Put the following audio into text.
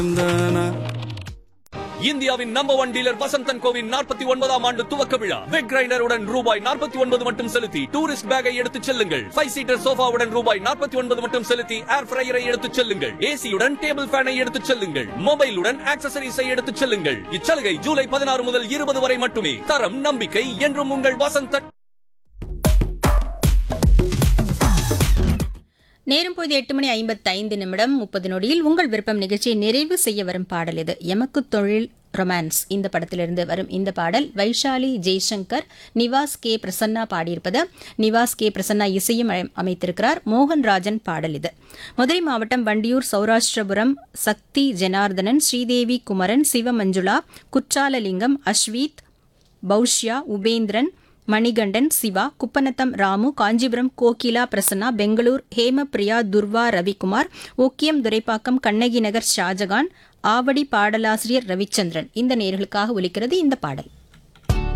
இந்தியாவின் number one dealer Vasanthan கோவின் நாற்பத்தி ஒன்பதாம் ஆண்டு துவக்க விழா வெக் கிரைண்டருடன் ரூபாய் நாற்பத்தி ஒன்பது மட்டும் செலுத்தி டூரிஸ்ட் பேக்கை எடுத்துச் செல்லுங்கள் ஃபைவ் சீட்டர் சோஃபாவுடன் ரூபாய் நாற்பத்தி ஒன்பது மட்டும் செலுத்தி ஏர் ஃபிரையரை எடுத்துச் செல்லுங்கள் ஏசியுடன் டேபிள் ஃபேனை எடுத்துச் செல்லுங்கள் மொபைலுடன் ஆக்சசரிஸை எடுத்துச் செல்லுங்கள் இச்சலுகை ஜூலை பதினாறு முதல் இருபது வரை மட்டுமே தரம் நம்பிக்கை என்றும் உங்கள் வசந்தன் நேரம் பொழுது எட்டு மணி ஐம்பத்தைந்து நிமிடம் முப்பது நொடியில் உங்கள் விருப்பம் நிகழ்ச்சியை நிறைவு செய்ய வரும் பாடல் இது எமக்கு தொழில் ரொமான்ஸ் இந்த படத்திலிருந்து வரும் இந்த பாடல் வைஷாலி ஜெய்சங்கர் நிவாஸ் கே பிரசன்னா பாடியிருப்பது நிவாஸ் கே பிரசன்னா இசையும் அமை- அமைத்திருக்கிறார் மோகன் ராஜன் பாடல் இது மதுரை மாவட்டம் வண்டியூர் சௌராஷ்டிரபுரம் சக்தி ஜனார்தனன் ஸ்ரீதேவி குமரன் சிவமஞ்சுளா குற்றாலலிங்கம் அஸ்வீத் பௌஷ்யா உபேந்திரன் மணிகண்டன் சிவா குப்பநத்தம் ராமு காஞ்சிபுரம் கோகிலா பிரசன்னா பெங்களூர் ஹேமபிரியா துர்வா ரவிக்குமார் ஓக்கியம் துரைப்பாக்கம் கண்ணகி நகர் ஷாஜகான் ஆவடி பாடலாசிரியர் ரவிச்சந்திரன் இந்த நேர்களுக்காக ஒலிக்கிறது இந்த பாடல்